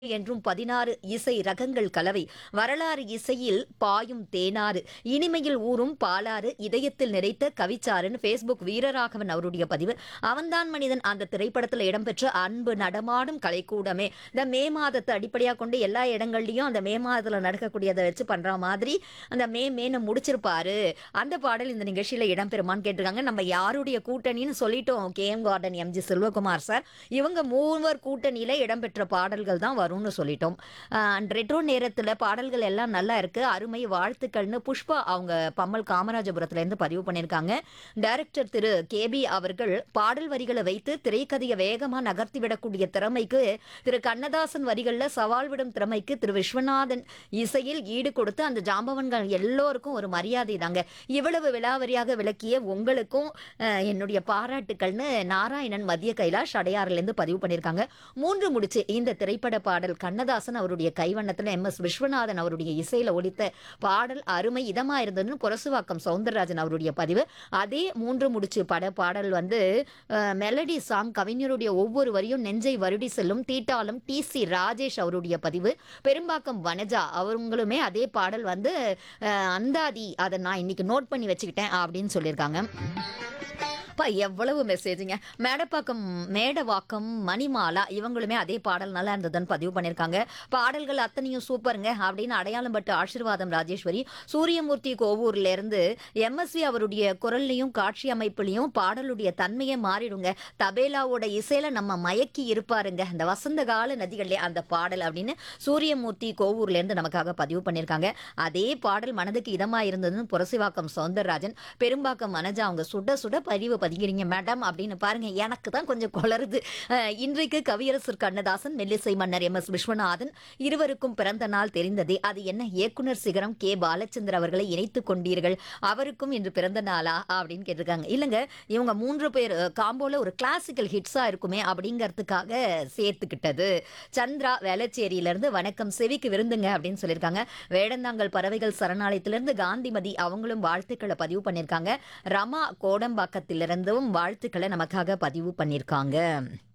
என்றும் பதினாறு இசை ரகங்கள் கலவை வரலாறு இசையில் பாயும் தேனாறு இனிமையில் ஊறும் பாலாறு இதயத்தில் நிறைத்த கவிச்சாருன்னு ஃபேஸ்புக் வீரராகவன் அவருடைய பதிவு அவன்தான் மனிதன் அந்த திரைப்படத்தில் இடம்பெற்ற அன்பு நடமாடும் கலைக்கூடமே இந்த மே மாதத்தை அடிப்படையாக கொண்டு எல்லா இடங்கள்லையும் அந்த மே மாதத்தில் நடக்கக்கூடியதை வச்சு பண்ற மாதிரி அந்த மே மேன்னு முடிச்சிருப்பாரு அந்த பாடல் இந்த நிகழ்ச்சியில் இடம்பெறுமான்னு கேட்டிருக்காங்க நம்ம யாருடைய கூட்டணின்னு சொல்லிட்டோம் K M garden M G Selvakumar sir இவங்க மூவர் கூட்டணியில இடம்பெற்ற பாடல்கள் தான் வரும்னு சொல்லிட்டோம் அண்ட் ரெட்ரோ நேரத்தில் பாடல்கள் எல்லாம் நல்லா இருக்கு அருமை வாழ்த்துக்கள்னு புஷ்பா அவங்க பம்மல் காமராஜபுரத்துல இருந்து பதிவு பண்ணியிருக்காங்க டைரக்டர் திரு கேபி அவர்கள் பாடல் வரிகளை வைத்து திரைக்கதையை வேகமா நகர்த்தி விடக்கூடிய திறமைக்கு திரு கண்ணதாசன் வரிகள்ல சவால் விடும் திறமைக்கு திரு விஸ்வநாதன் இசையில் ஈடு கொடுத்து அந்த ஜாம்பவன்கள் எல்லோருக்கும் ஒரு மரியாதை தாங்க இவ்வளவு விலாவரியாக விளக்கிய உங்களுக்கும் அஹ், என்னுடைய பாராட்டுக்கள்னு நாராயணன் மத்திய கைலாஷ் அடையாறிலிருந்து பதிவு பண்ணியிருக்காங்க மூன்று முடிச்சு இந்த திரைப்பட பாடல் கண்ணதாசன் அவருடைய கைவண்ணத்தில் எம் எஸ் விஸ்வநாதன் அவருடைய இசையில ஒலித்த பாடல் அருமை இதமா இருந்ததுன்னு புரசுவாக்கம் சவுந்தரராஜன் அவருடைய பதிவு அதே மூன்று முடிச்சு பட பாடல் வந்து அஹ், மெலடி சாங் கவிஞருடைய ஒவ்வொரு வரியும் நெஞ்சை வருடி செல்லும் தீட்டாலும் டி சி ராஜேஷ் அவருடைய பதிவு பெரும்பாக்கம் வனஜா அவங்களுமே அதே பாடல் வந்து அஹ், அந்தாதி அதை நான் இன்னைக்கு நோட் பண்ணி வச்சுக்கிட்டேன் அப்படின்னு சொல்லியிருக்காங்க அப்பா எவ்வளவு மெசேஜுங்க மேடப்பாக்கம் மேடவாக்கம் மணிமாலா இவங்களுமே அதே பாடல் நல்லா இருந்ததுன்னு பதிவு பண்ணியிருக்காங்க பாடல்கள் அத்தனையும் சூப்பருங்க அப்படின்னு அடையாளம் பட்டு ஆசீர்வாதம் ராஜேஸ்வரி சூரியமூர்த்தி கோவூர்ல இருந்து எம்எஸ்வி அவருடைய குரல்லையும் காட்சி அமைப்புலையும் பாடலுடைய தன்மையே மாறிடுங்க தபேலாவோட இசையில நம்ம மயக்கி இருப்பாருங்க இந்த வசந்த கால நதிகளே அந்த பாடல் அப்படின்னு சூரியமூர்த்தி கோவூர்ல இருந்து நமக்காக பதிவு பண்ணியிருக்காங்க அதே பாடல் மனதுக்கு இதமா இருந்ததுன்னு புரசிவாக்கம் சௌந்தரராஜன் பெரும்பாக்கம் மனஜா அவங்க சுட சுட பதிவு பதிக்கிறீங்க மேடம் அப்படின்னு பாருங்க எனக்கு தான் கொஞ்சம் குளருது அஹ், இன்றைக்கு கவியரசர் கண்ணதாசன் மெல்லிசை மன்னர் எம் எஸ் விஸ்வநாதன் இருவருக்கும் பிறந்த நாள் தெரிந்ததே அது என்ன இயக்குனர் சிகரம் கே பாலச்சந்தர் அவர்களை இணைத்துக் கொண்டீர்கள் அவருக்கும் இன்று பிறந்த நாளா அப்படின்னு கேட்டிருக்காங்க இல்லைங்க இவங்க மூன்று பேர் அஹ், காம்போல ஒரு கிளாசிக்கல் ஹிட்ஸா இருக்குமே அப்படிங்கிறதுக்காக சேர்த்துக்கிட்டது சந்திரா வேளச்சேரியிலிருந்து வணக்கம் செவிக்கு விருந்துங்க அப்படின்னு சொல்லியிருக்காங்க வேடந்தாங்கல் பறவைகள் சரணாலயத்திலிருந்து காந்திமதி அவங்களும் வாழ்த்துக்களை பதிவு பண்ணியிருக்காங்க ரமா கோடம்பாக்கத்திலிருந்தும் வாழ்த்துக்களை நமக்காக பதிவு பண்ணியிருக்காங்க